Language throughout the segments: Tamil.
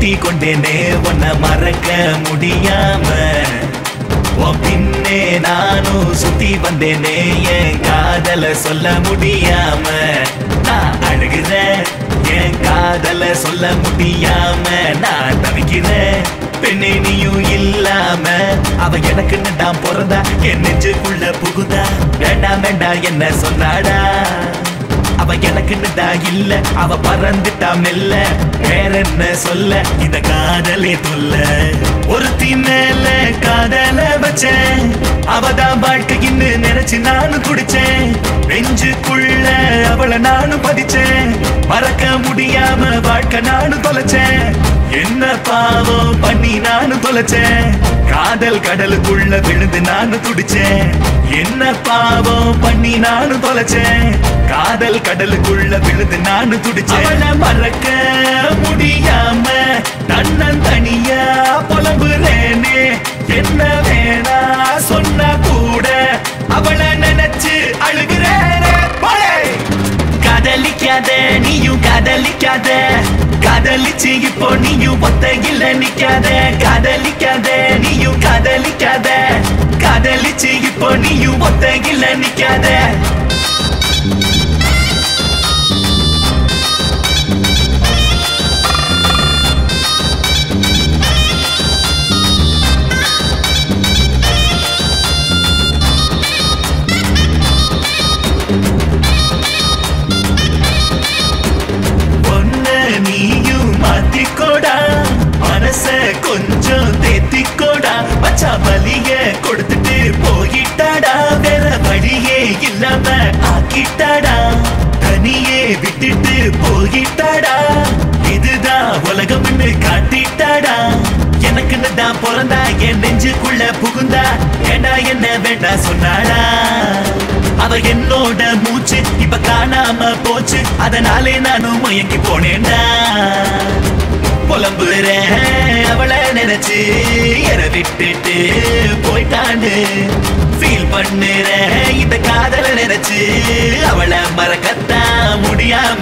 ஒட்டி கொண்டேனே உன்னை மறக்க முடியாம உன் பின்னே நானும் சுத்தி வந்தேனே என் காதல சொல்ல முடியாம நான் அழுகிறேன் என் காதல சொல்ல முடியாம நான் தவிக்கிறேன் பெண்ணே நீயும் இல்லாம அவ எனக்கு நான் பிறந்தா என் நெஞ்சுக்குள்ள புகுதா வேண்டாம் வேண்டாம் என்ன சொன்னாடா அவ எனக்குன்னு தான் இல்ல அவ பறந்துட்டா மெல்ல வேற என்ன சொல்ல இந்த காதலே தொல்ல ஒருத்தி மேல காதல வச்சேன் அவதான் வாழ்க்கைன்னு நினைச்சு நானும் குடிச்சேன் நெஞ்சுக்குள்ள அவளை நானும் பதிச்சேன் மறக்க முடியாம வாழ்க்கை நானும் தொலைச்சேன் என்ன பாவம் பண்ணி நானும் தொலைச்சேன் காதல் கடலுக்குள்ள விழுந்து நானும் துடிச்சேன் என்ன பாவம் பண்ணி நானும் தொலைச்சேன் காதல் கடலுக்குள்ள விழுந்து நானும் துடிச்சேன் அவளை மறக்க முடியாம தன்னன் தனியா புலம்புறேனே என்ன வேணா சொன்னா கூட அவளை நினைச்சு அழுகிறேனே போலே காதலிக்காத நீயும் காதலிக்காத காதலிச்சு இப்போ நீயும் ஒத்தையில நிக்காத காதலிக்காத நீயும் காதலிக்காத காதலிச்சு இப்போ நீயும் ஒத்தையில நிக்காத ஒன்ன நீயும் மாத்திக்கோடா மனச கொஞ்சம் தேத்திக்கோடா மச்சா பலிய கொடுத்துட்டு போயிட்டாடா வேற வழியே இல்லாம ஆக்கிட்டாடா தனியே விட்டுட்டு போயிட்டாடா இதுதான் உலகம்னு காட்டிட்டாடா எனக்குன்னு தான் பிறந்தா என் நெஞ்சுக்குள்ள புகுந்தா ஏண்டா என்ன வேண்டாம் சொன்னாடா அவ என்னோட மூச்சு இப்ப காணாம போச்சு அதனாலே நானும் மயங்கி போனேன்டா புலம்புறேன் அவளை நினைச்சு என விட்டுட்டு போயிட்டான்னு ஃபீல் பண்ணுறேன் இந்த காதலை நினைச்சு அவளை மறக்கத்தான் முடியாம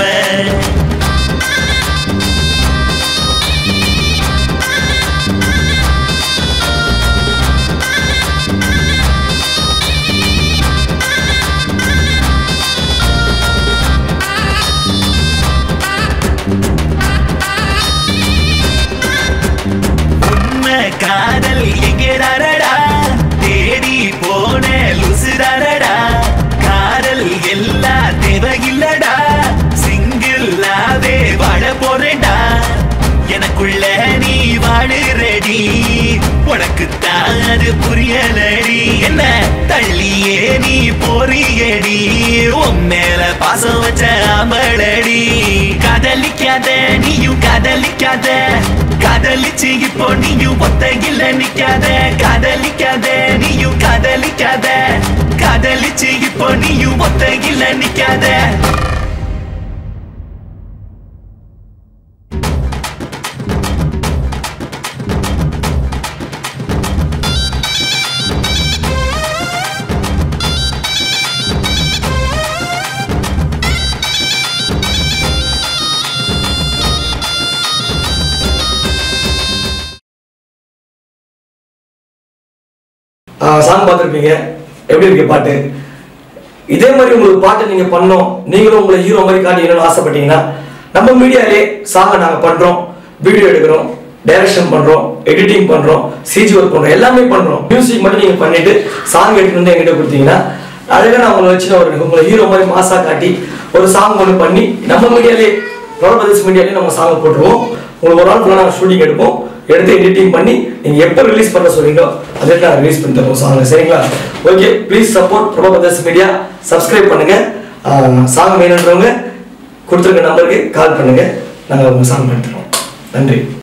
உண்மை காதல் எங்கேடாரடா தேடி போன லுசுதாரடா காதல் எல்லாம் தேவையில்லடா சிங்கிளாவே வாழ போறேன்டா எனக்குள்ள நீ வாழுறடி உனக்கு அது புரியலடி என்ன தள்ளியே நீ போறியடி உன் மேல பாசம் வச்ச அமலடி காதலிக்காத நீயும் காதலிக்காத காதலிச்சு இப்போ நீயும் ஒத்தையில நிக்காத காதலிக்காத நீயும் காதலிக்காத காதலிச்சு இப்போ நீயும் ஒத்தையில நிக்காத சாங் பார்த்துருப்பீங்க எப்படி இருக்கு பாட்டு இதே மாதிரி உங்களுக்கு பாட்டு நீங்க பண்ணோம் நீங்களும் உங்களை ஹீரோ மாதிரி காட்டிக்கணும்னு ஆசைப்பட்டீங்கன்னா நம்ம மீடியாலே சாங்கை நாங்க பண்றோம் வீடியோ எடுக்கிறோம் டைரக்ஷன் பண்றோம் எடிட்டிங் பண்றோம் சிஜி ஒர்க் பண்றோம் எல்லாமே பண்றோம் மியூசிக் மட்டும் நீங்க பண்ணிட்டு சாங் எடுத்துட்டு வந்து எங்கிட்ட கொடுத்தீங்கன்னா அழகா நான் உங்களை வச்சு நான் ஒரு உங்களை ஹீரோ மாதிரி மாசா காட்டி ஒரு சாங் ஒன்று பண்ணி நம்ம மீடியாலே பிரபலதேஷ் மீடியாலே நம்ம சாங் போட்டுருவோம் உங்களுக்கு ஒரு நாள் ஃபுல்லாக நாங்கள் ஷூட்டிங் எடுப்போம் எடுத்து எடிட்டிங் பண்ணி நீங்க எப்போ ரிலீஸ் பண்ண சொல்றீங்களோ அதே நான் ரிலீஸ் பண்ணி தருவோம் சாங் சரிங்களா okay please support Prabaladesh media subscribe பண்ணுங்க சாங் வேணுன்றவங்க கொடுத்துருக்க நம்பருக்கு கால் பண்ணுங்க நாங்கள் உங்க சாங் எடுத்துருவோம் நன்றி